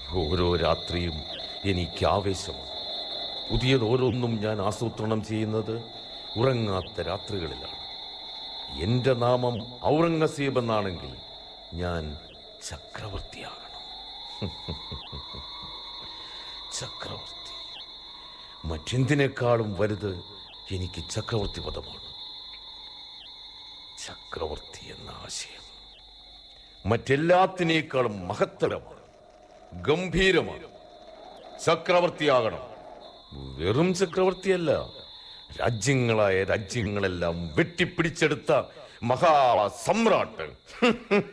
ഓരോ രാത്രിയും എനിക്ക് ആവേശമാണ് പുതിയതോരോന്നും ഞാൻ ആസൂത്രണം ചെയ്യുന്നത് ഉറങ്ങാത്ത രാത്രികളിലാണ് എന്റെ നാമം ഔറംഗസീബ് എന്നാണെങ്കിൽ ഞാൻ ചക്രവർത്തിയാകണം ചക്രവർത്തി മറ്റെന്തിനേക്കാളും വലുത് എനിക്ക് ചക്രവർത്തി പദമാണ് ചക്രവർത്തി എന്ന ആശയം മറ്റെല്ലാത്തിനേക്കാളും മഹത്തരമാണ് ഗംഭീരമാണ് ചക്രവർത്തിയാകണം വെറും ചക്രവർത്തിയല്ല രാജ്യങ്ങളായ രാജ്യങ്ങളെല്ലാം വെട്ടിപ്പിടിച്ചെടുത്ത മഹാസമ്രാട്ട്